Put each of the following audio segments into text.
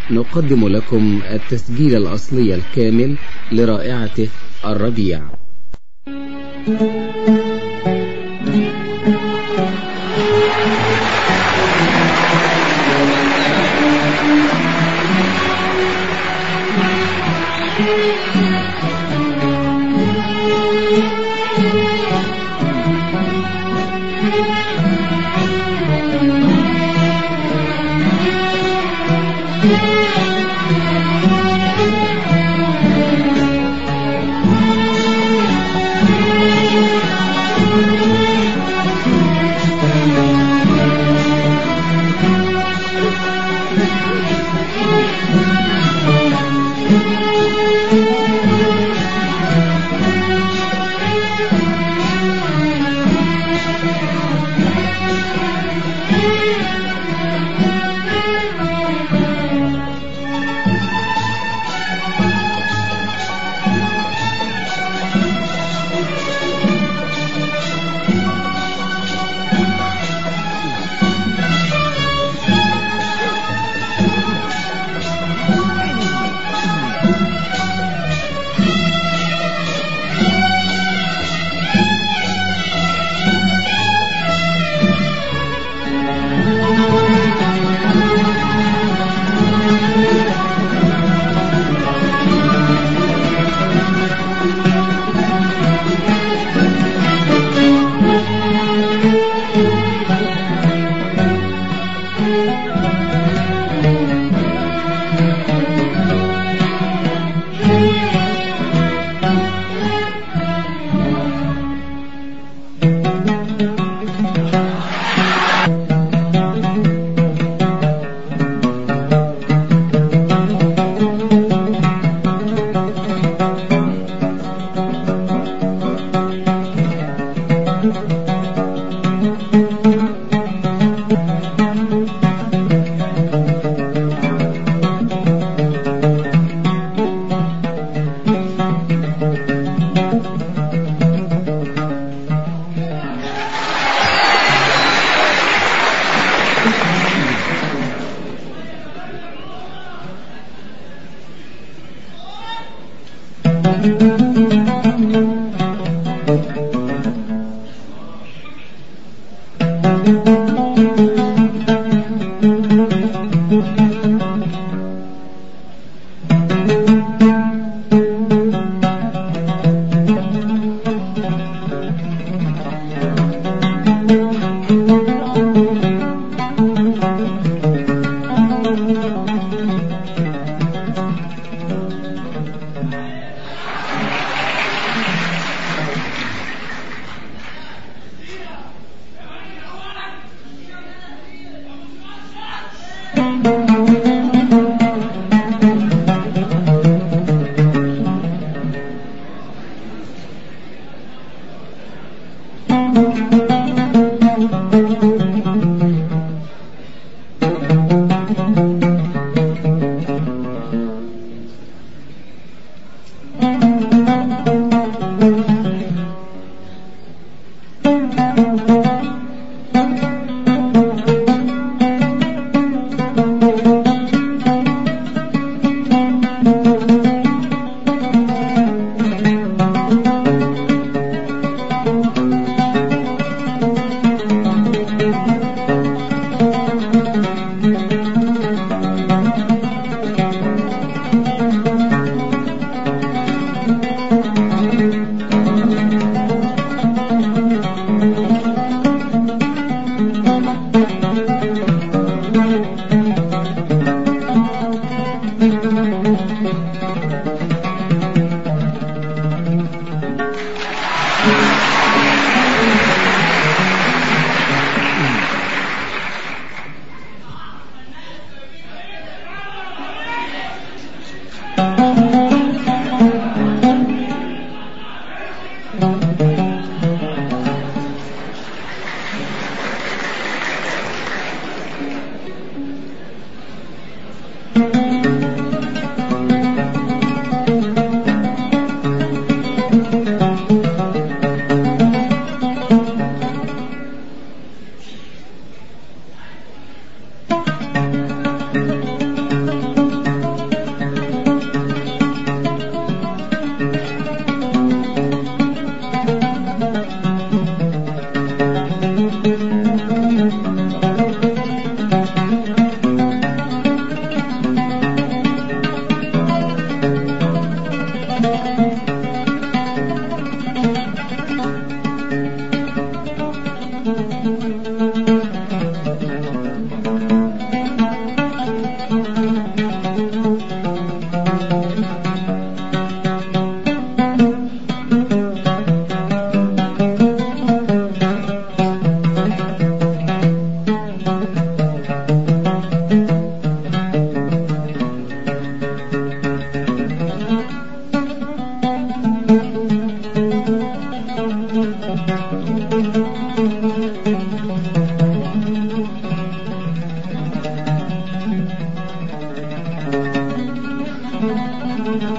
نقدم لكم التسجيل الأصلي الكامل لرائعته الربيع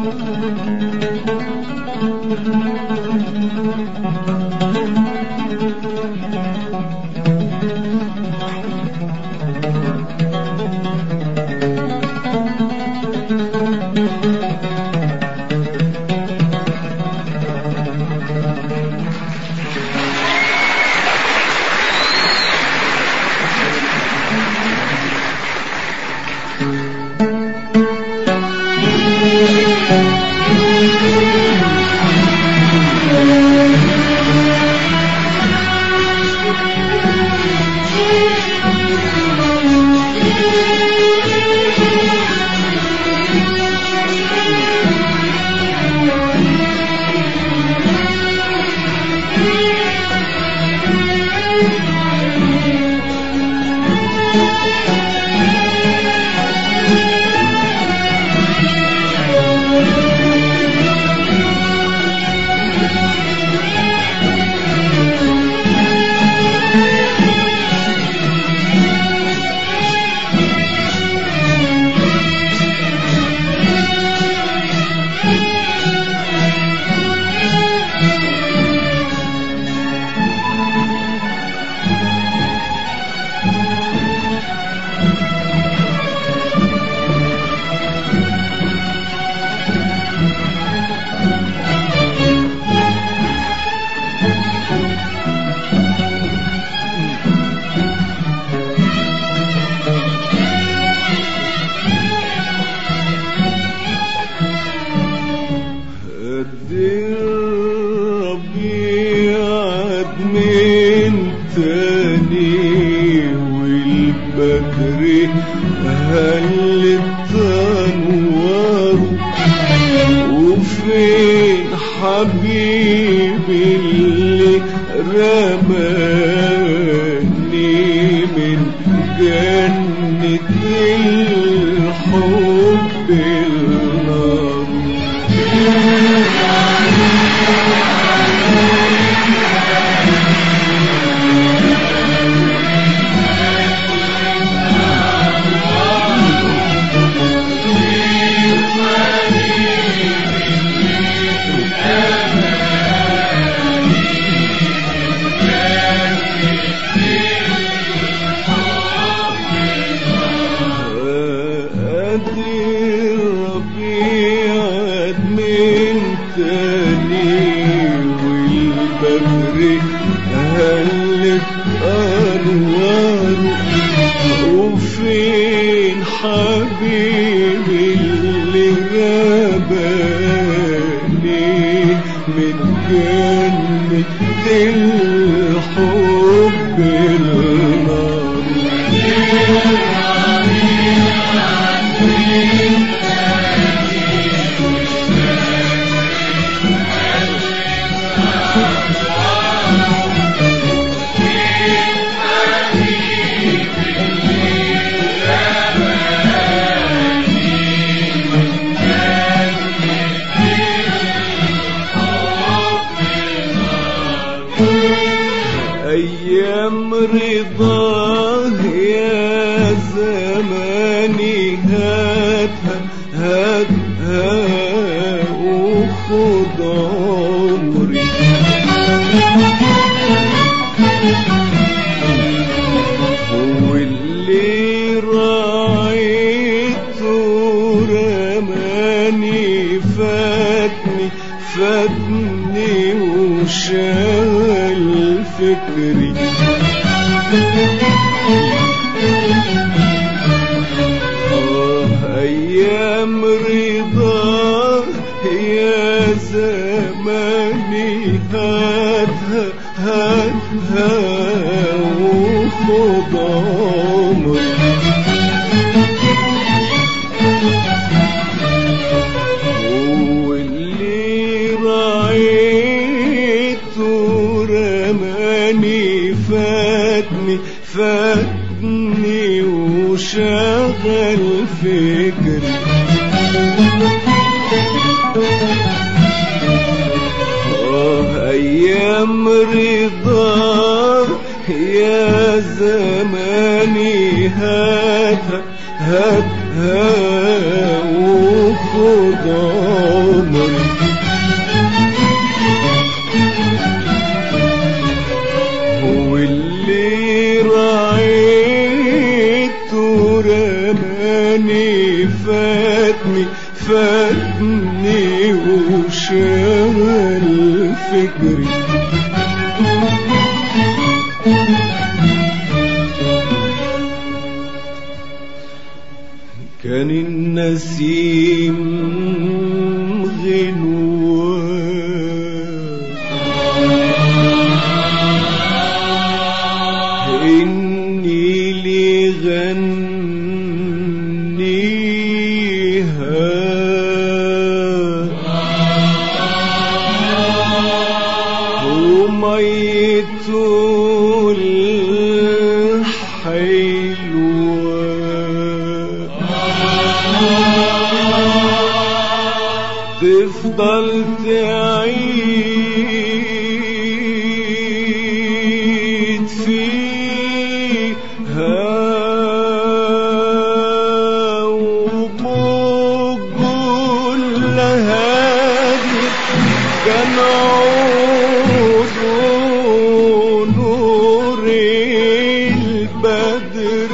قد الربيع من تاني والبدر هلت انواره وفين حبيبي اللي رماني من جنة الحب النار أدي الربيع من تاني والبدر هلت أنوار وفين حبيبي اللي غاباني من جنة الحب النار أيام رضاه يا زماني هاتها هاتها وخد عمري واللي راعيته رماني فاتني فاتني وشغل فكري آه أيام رضا يا زماني هاتها هاتها وخد عمري واللي راعيته رماني فاتني فاتني وشغل فكري آه أيام رضا يا زماني هاتها هاتها وخد فاتني فاتني فاتني وشغل فكري كان النسيم غنوة إني لي غنيها وميت الحلوة تفضل تعيد فيها وبقول هادي كان عود نور البدر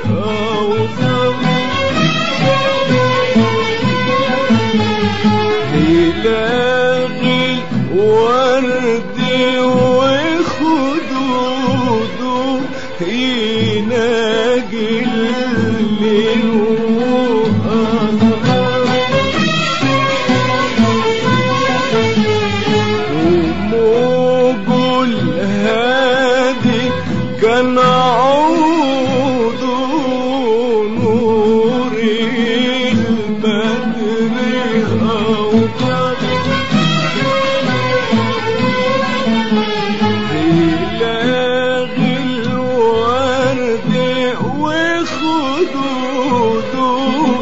أوصل يلاغي ورد وخدوده يناجي الليل وموج الهادي كان عود نور البدر أوقد يلاغي الورد وخدوده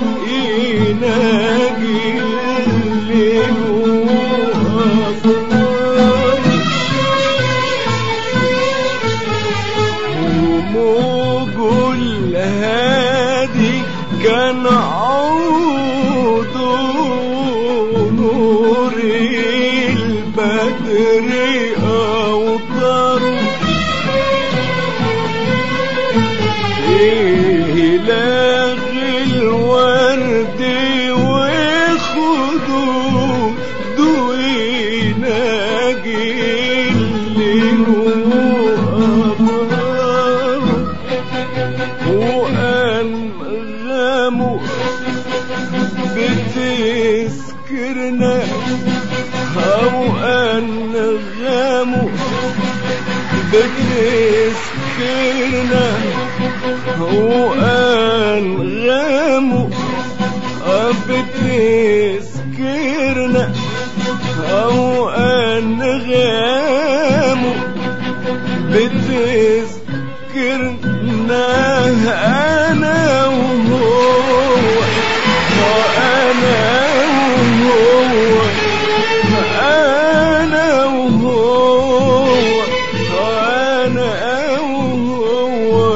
يناجي الليل وأصفار وموج الهادي كان عود نور البدر أوطر إلاغي الورد وخدوده يناجي الليل وأبرار وأنغامه بتسكرنا أو أنغامه بتسكرنا وأنغامه بتسكرنا أو أنغامه بتذكرنا أنا وهو وأنا وهو أنا وهو وأنا وهو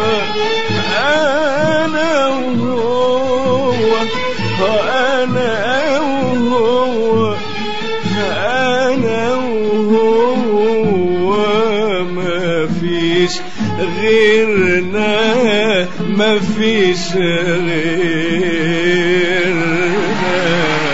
أنا وهو وأنا وهو أنا وهو ما فيش غيرنا ما فيش غيرنا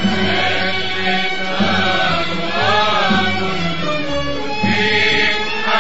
Thank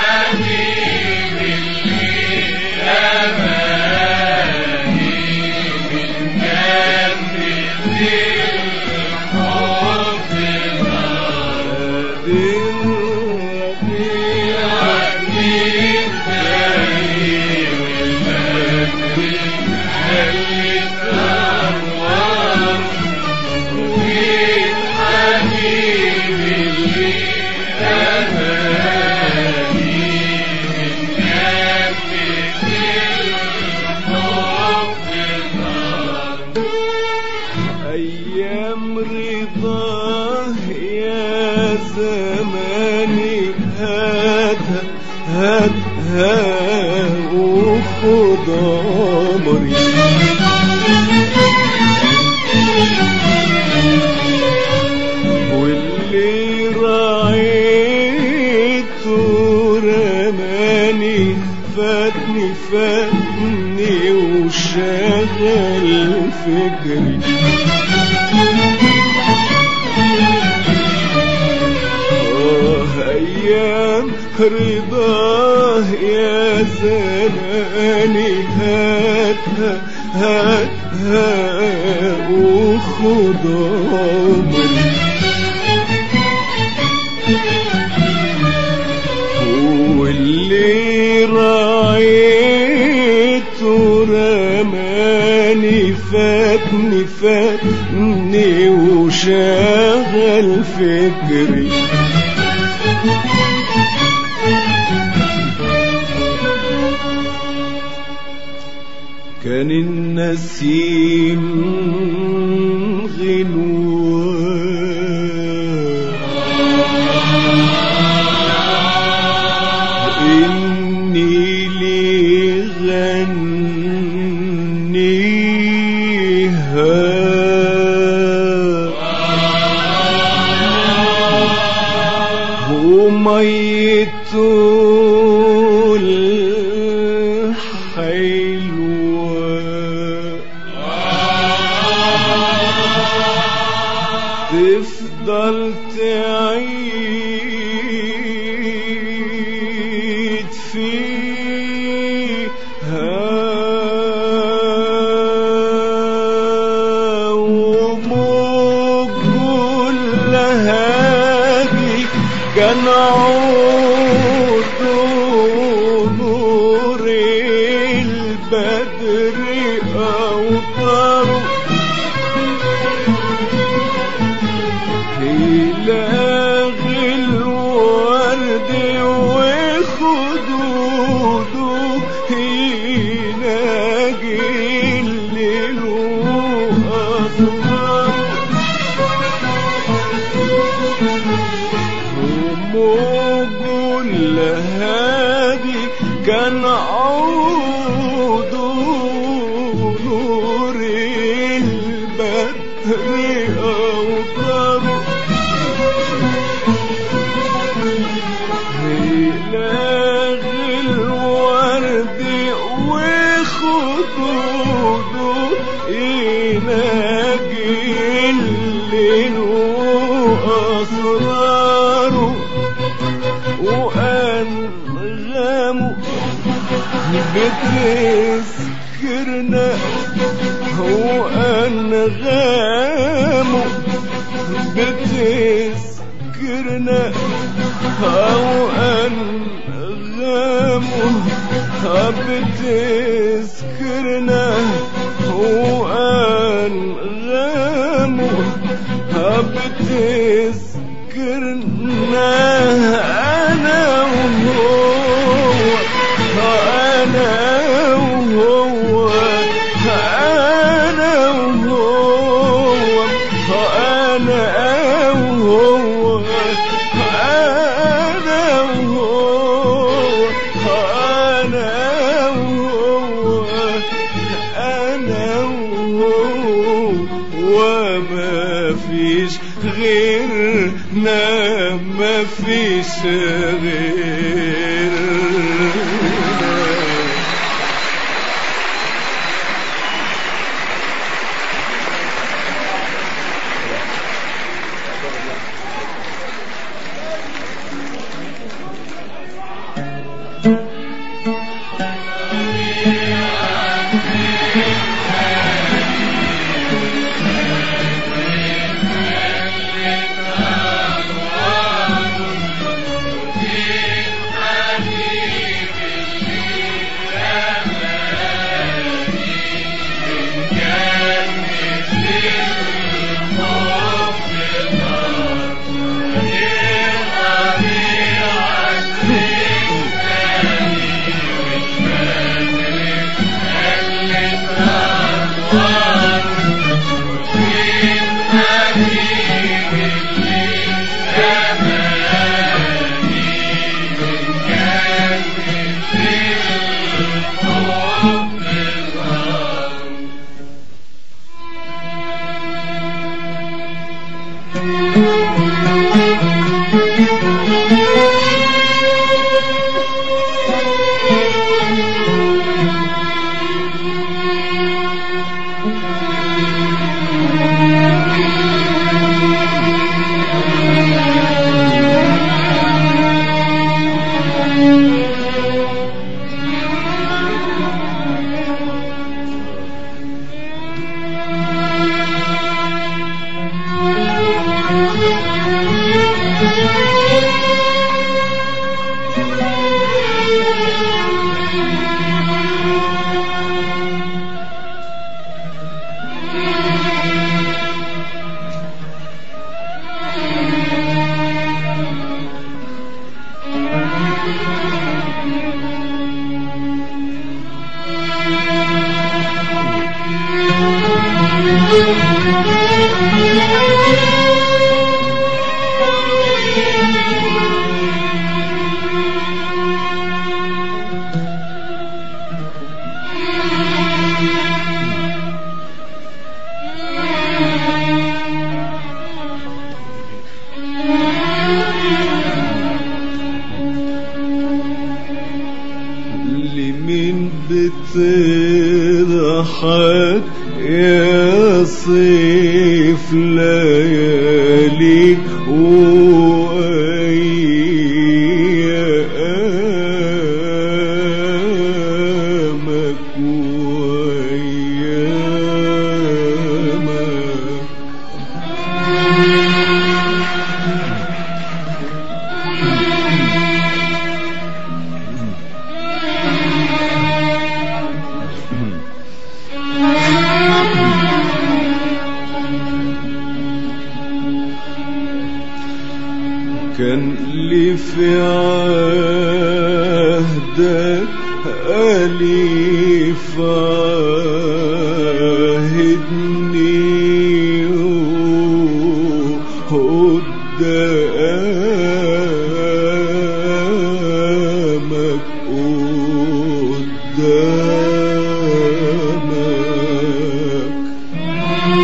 هات هات وخد عمري واللي راعيته رماني فاتني فاتني وشغل فكري آه أيام رضاه يا زماني هات هات هات وخد عمري واللي راعيته رماني فاتني فاتني وشغل فكري كان النسيم غنوان إني لي غنيها وميت الحلوة تفضل تعيد فيها وموج لهادي كان عود نور البدر أوطاره إله الورد وخدوده يناجي الليل وموج الهادي كان عود نور البدر أوطاره إله الورد وخدوده يناجي الليل وأسراره وأنغامه بتذكرنا وأنغامه بتذكرنا أو أنغامه بتذكرنا وأنغامه بتذكرنا أنا وهو أنا وهو أنا وهو أنا وهو أنا وهو أنا وهو أنا وهو وما فيش غيرنا ما فيش غيرنا بتضحك يا صيف ليالي وأيامك وأيامك كان لي في عهدك أليف عهدني قدامك قدامك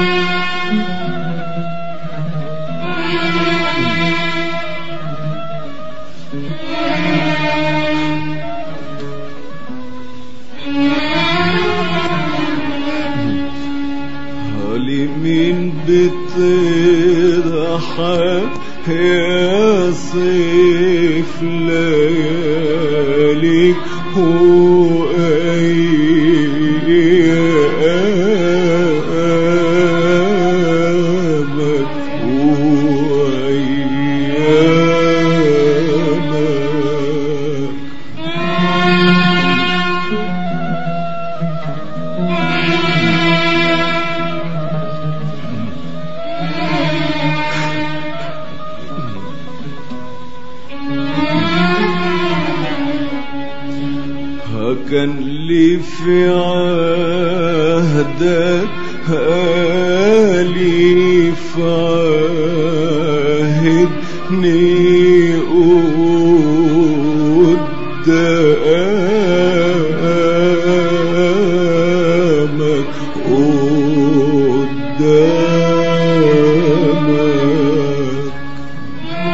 هالي مين بتضحك يا صيف ليالي وأيامك وأيامك كان لي في عهدك أليف عهدني قدامك قدامك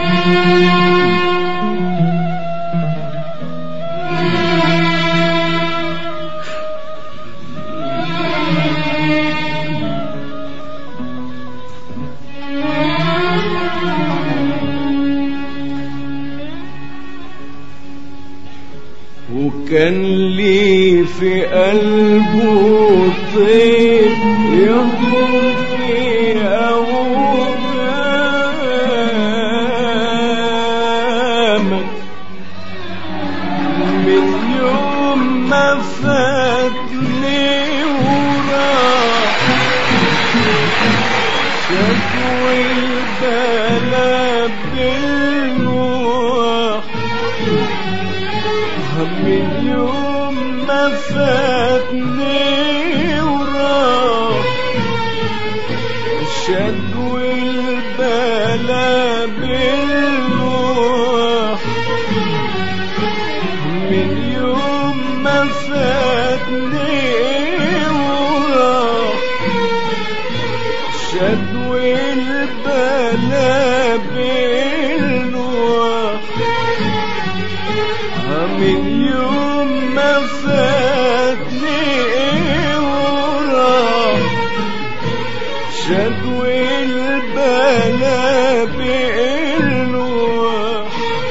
وكان لي في قلبه طير يهضم في أوهامك من يوم ما فاتني وراح شكوى البلا بالنوح من يوم ما فاتني وراح شكوى البلا بالنوح من يوم ما فاتني وراح شكوى البلا بالنوح من يوم ما فاتني وراح شكوى البلا بالنوح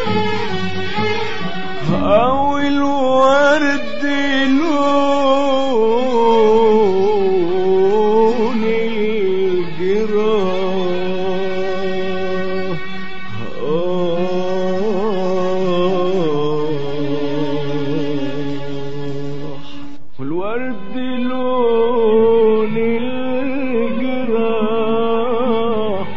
أو الورد لون الجراح والورد لون الجراح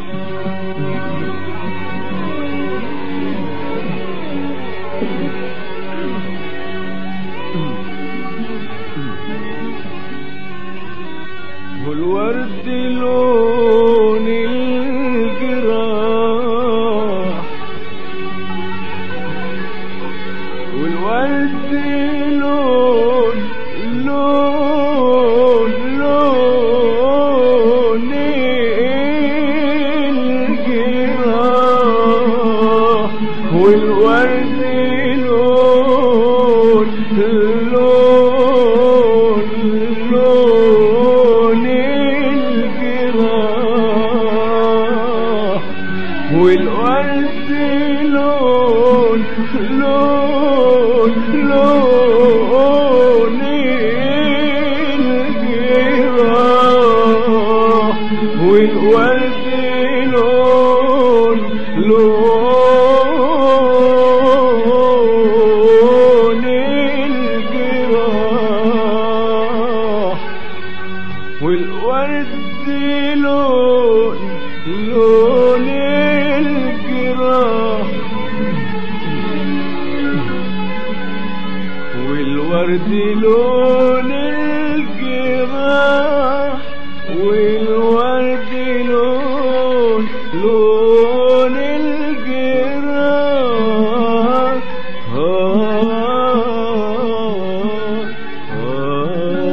والورد لون الجراح والورد لون لون لون الجراح والورد لون لون لون الجراح والورد لون لون الجراح والورد لون لون الجراح والورد لون الجراح والورد لون لون الجراح آه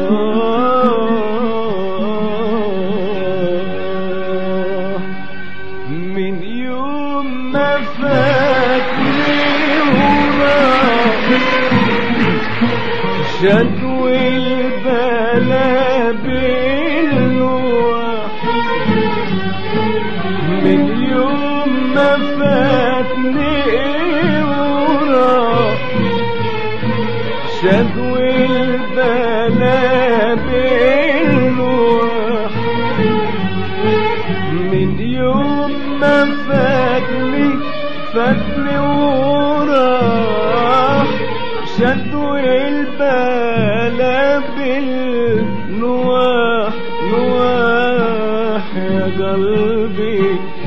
آه من يوم ما فاتني وراح شدو البلا بالنوح من يوم ما فاتني وراح شدو البلا بالنوح من يوم ما فاتني فاتني وراح شدوا البلا بالنواح نواح يا قلبي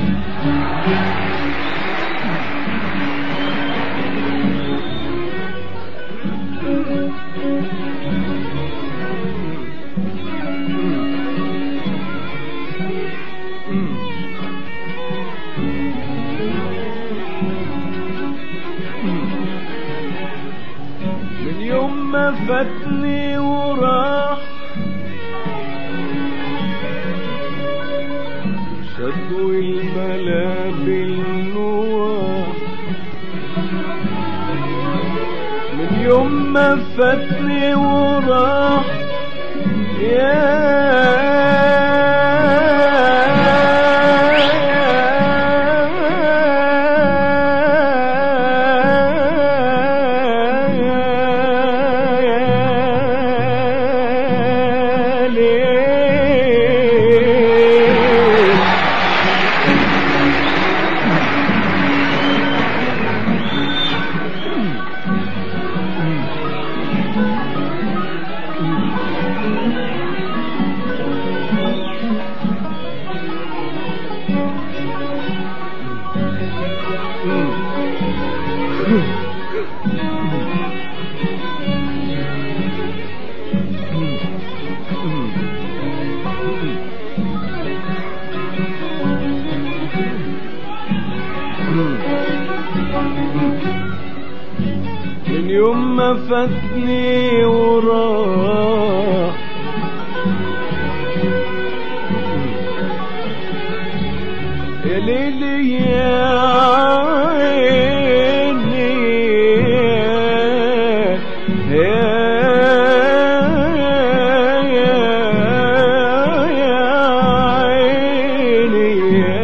من يوم ما فاتني وراح شدوا الملا بالنواح من يوم ما فاتني وراح يا ليل من يوم ما فاتني وراح يا ليلي يا عيني يا يا يا عيني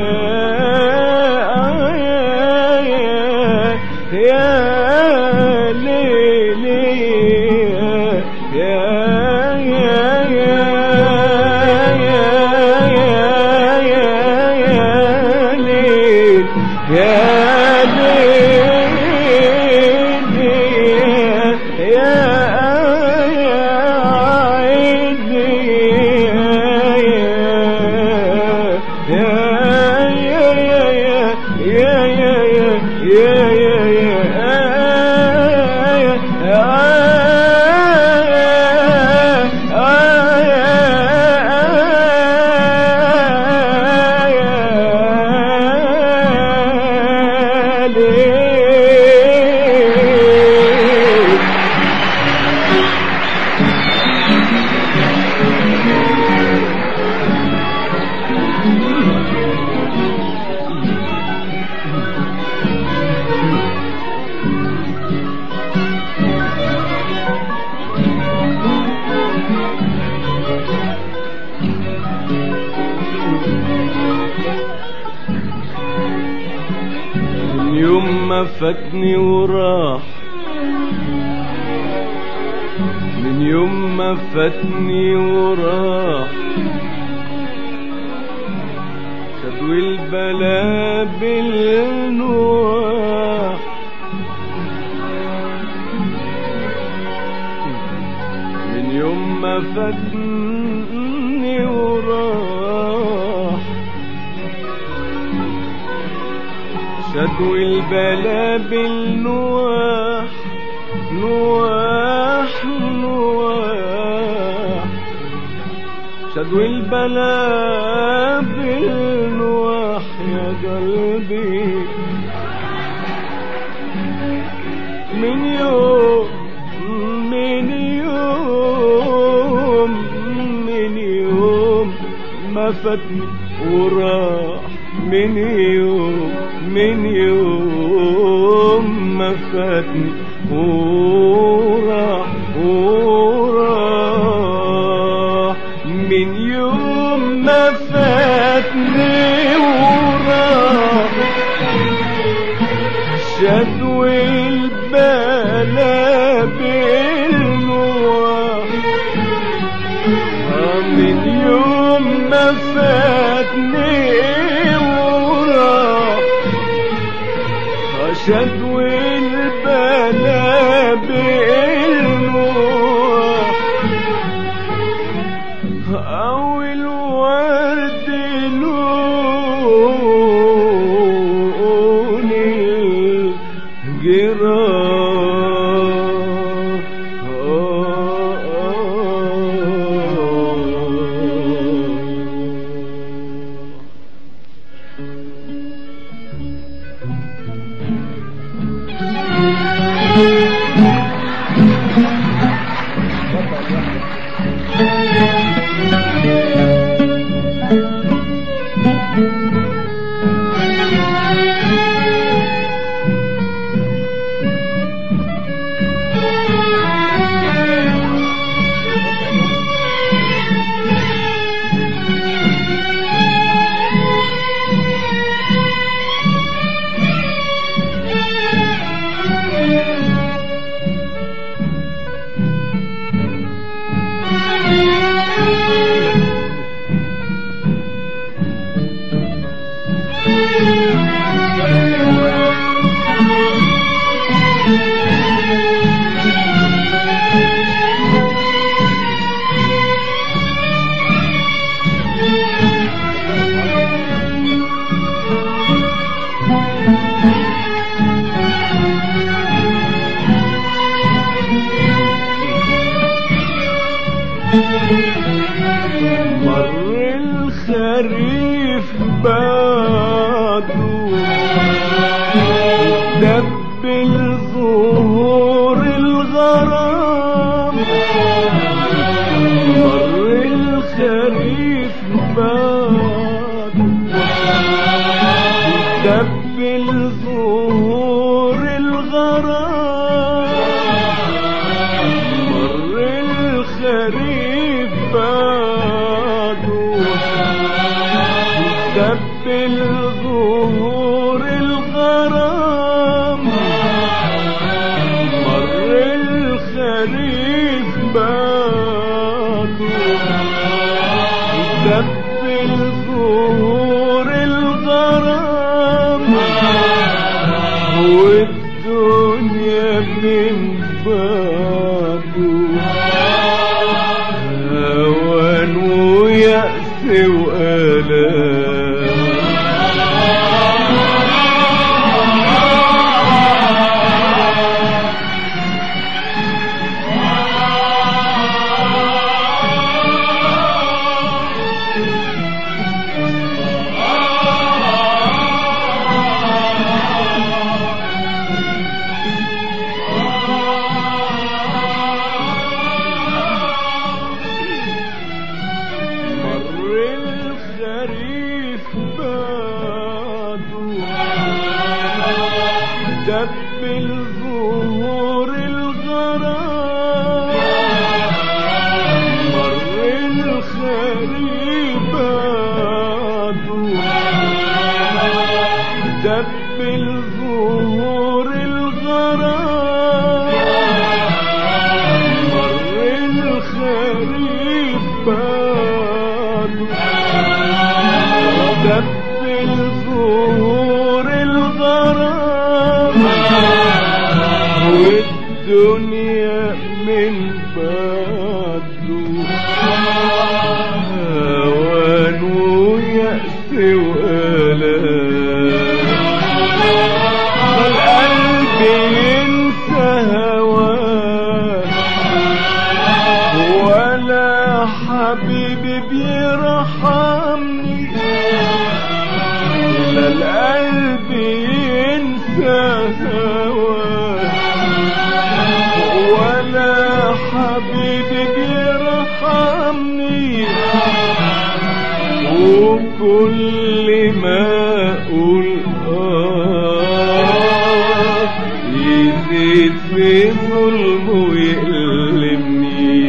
يا يا ليلي يا يا يا يا يا يا ليل يا ليل يا يا عيني يا يا يا يا يا يا من يوم ما فاتني وراح ما فاتني وراح شدوي البلا بالنواح من يوم ما فاتني وراح شدوي البلا بالنواح نواح نواح شدوي البلا بالنواح يا قلبي من يوم من يوم من يوم ما فاتني وراح من يوم من يوم ما فاتني وراح وراح من يوم ما فاتني وراح شدوي البلا بالنواح من يوم ما فاتني وراح شدوي البلا بالنواح أو الورد لون الجراح مر الخريف بعده دبل ظهور الغرام مر الخريف بعده دبل ظهور الغرام مر الخريف بعده دبل ظهور الغرام مر الخريف بعده دبل ظهور الغرام والدنيا من بعده هوان ويأس وآلام ضيق من بعده هوان ويأس وآلام القلب ينسى هواه ولا حبيبي بيرحمني لا القلب ينسى هواه ولا حبيبي بيرحمني وكل ما اقول اه يزيد في ظلمه ويألمني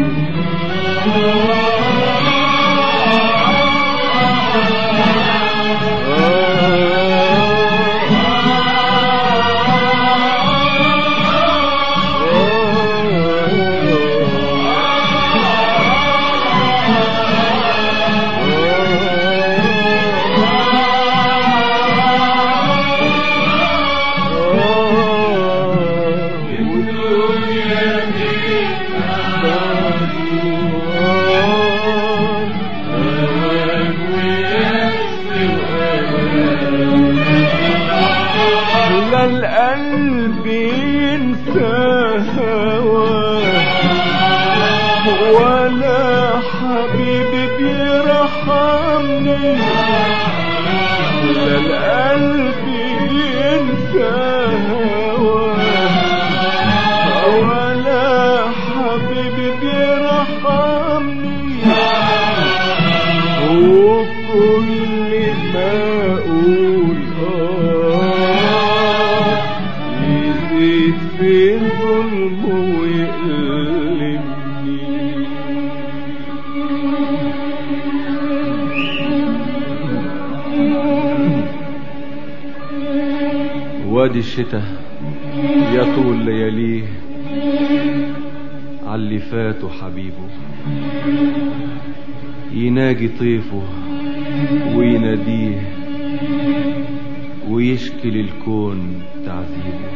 لا القلب ينسى هواه ولا حبيبي بيرحمني لا القلب ينسى هواه ولا حبيبي بيرحمني وكل ما اقول اه يزيد في ظلمه ويألمني وادي الشتاء يطول لياليه عاللي فاته حبيبه يناجي طيفه ويناديه ويشكي للكون تعذيبه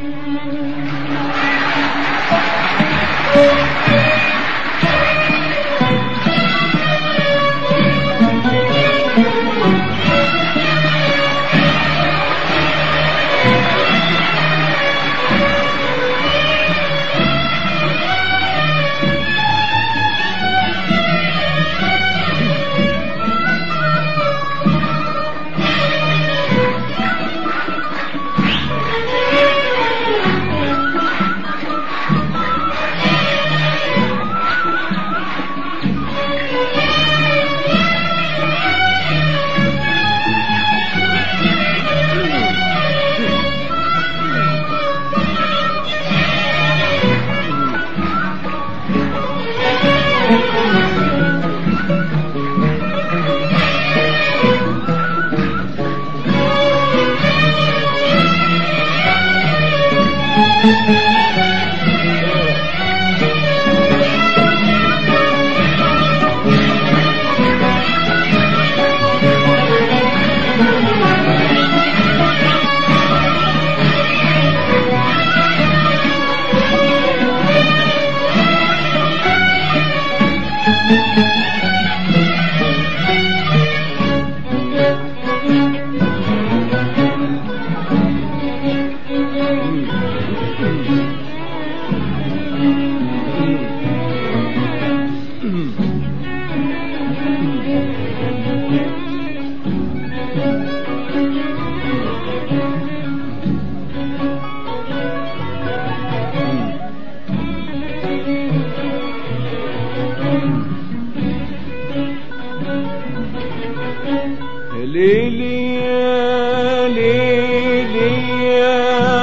ليلي يا ليلي يا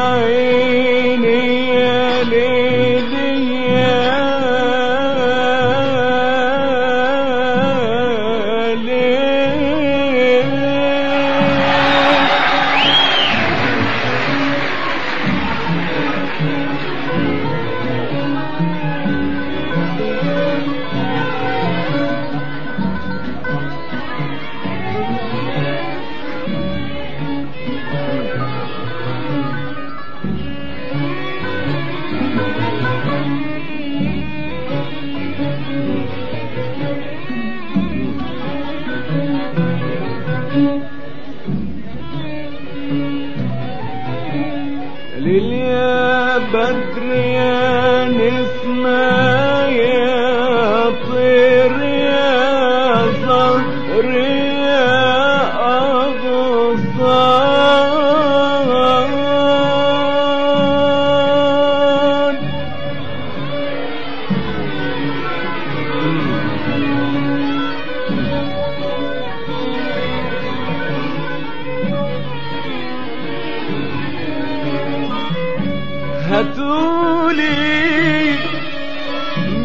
عيني يا ليلي يا ليلي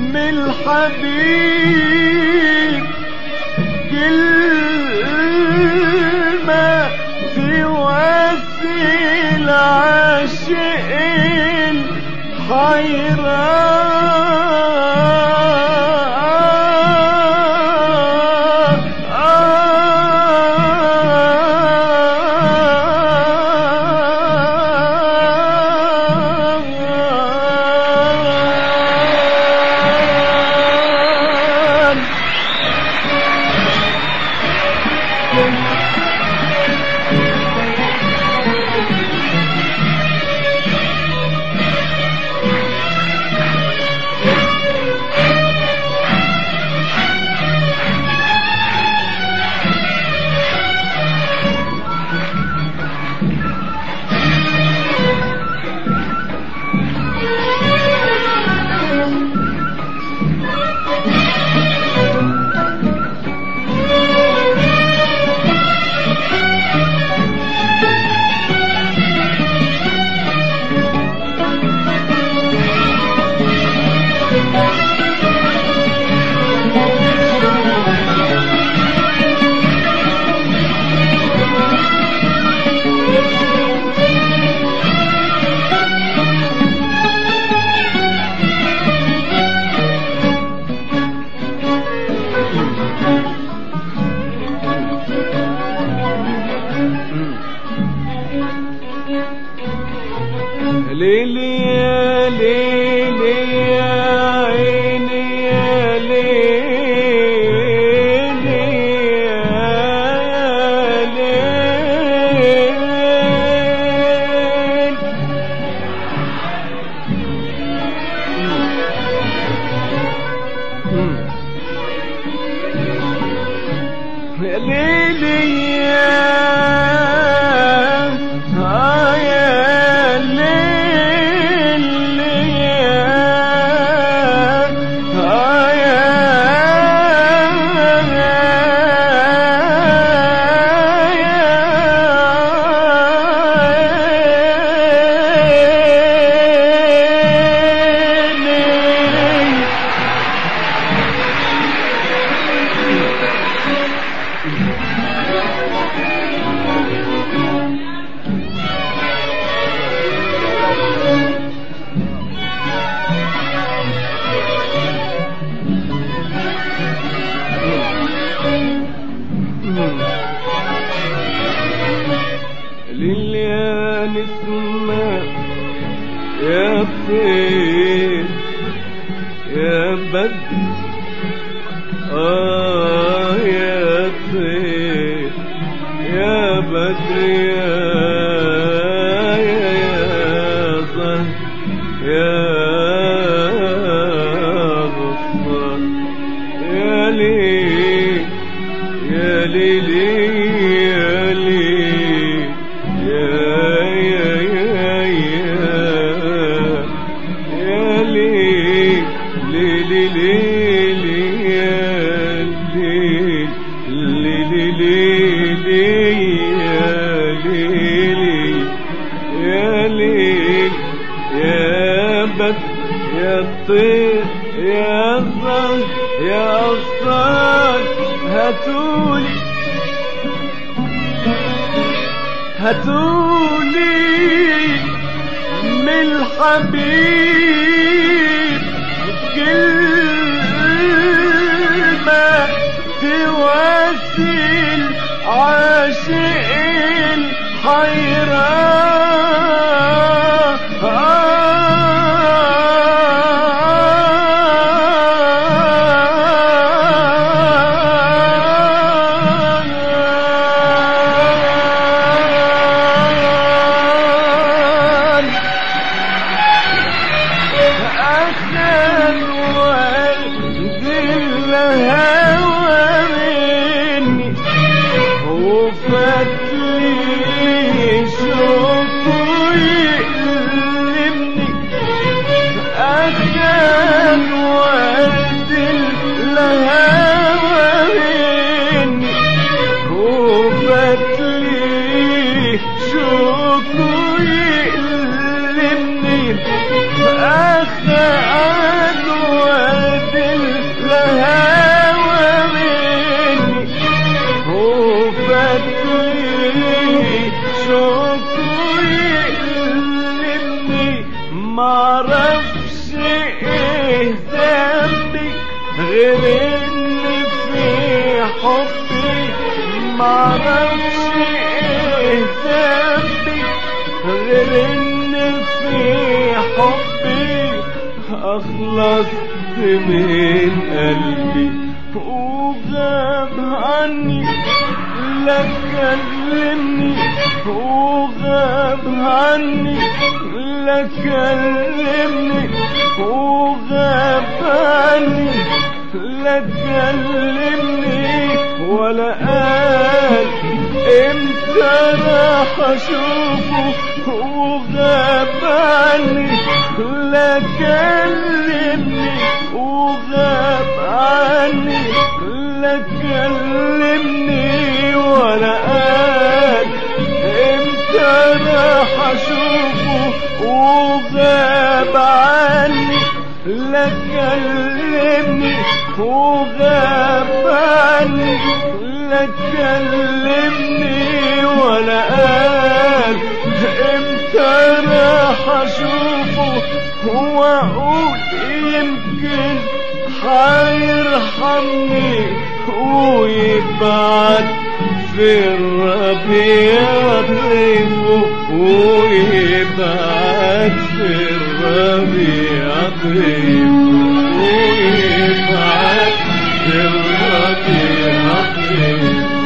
من الحبيب كلمة تواسي العاشقين حيران ليلي يا ليلي يا عيني يا ليلي يا ليل يا ليلي يا آه يا ليل يا آه يا لليا نسمة يا طير يا بدر آه يا طير يا بدر يا يا يا ظهر يا بصر يا ليل يا ليلي يا ليل يا يا يا يا يا ليل ليلي ليلي يا ليل ليلي ليلي يا ليلي يا ليل يا بدر يا طير يا ظهر يا أصال هاتولي هاتولي من الحبيب كلمة تواسي عاشق الحيران أخذ والد الهوى مني وفات لي شوق غير ان في حبي معرفش ايه ذنبي غير ان في حبي اخلصت من قلبي وغاب عني لا كلمني وغاب عني لا كلمني وغاب عني لا كلمني ولا قال امتى راح اشوفه وغاب عني لا كلمني وغاب عني لا كلمني ولا قال امتى راح اشوفه وغاب عني لا كلمني وغاب عني لا كلمني ولا قال امتى راح اشوفه هو اقول يمكن هيرحمني ويبعت في الربيع ضيفه ويبعت في الربيع ضيفه ويبعت في الربيع ضيفه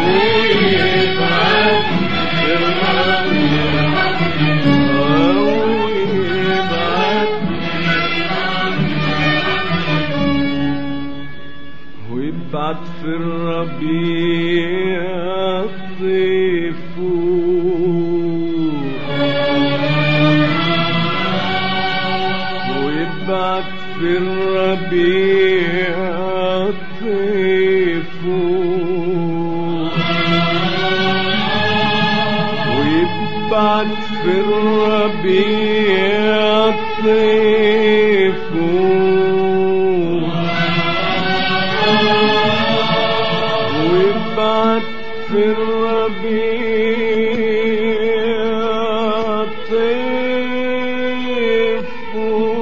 ويبعت في الربيع ضيفه ويبعت ويبعت في الربيع ضيفه ويبعت في الربيع ضيفه ويبعت في الربيع ضيفه ويبعت في الربيع طيفه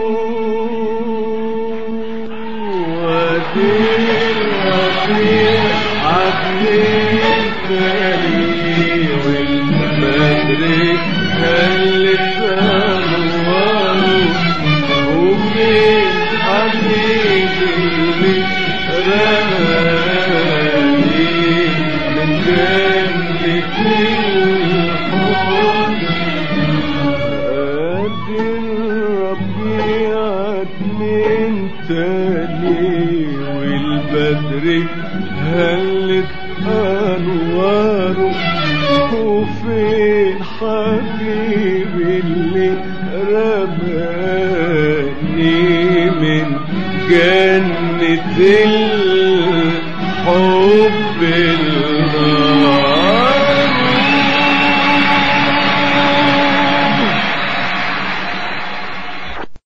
ودين ودين عدلين تاني والبدر هلت أنواره وفين حبيبي اللي رماني من جنة الحب ادي الربيع من تاني والبدر هلت انواره وفين حبيبي اللي رماني من جنة الحب النار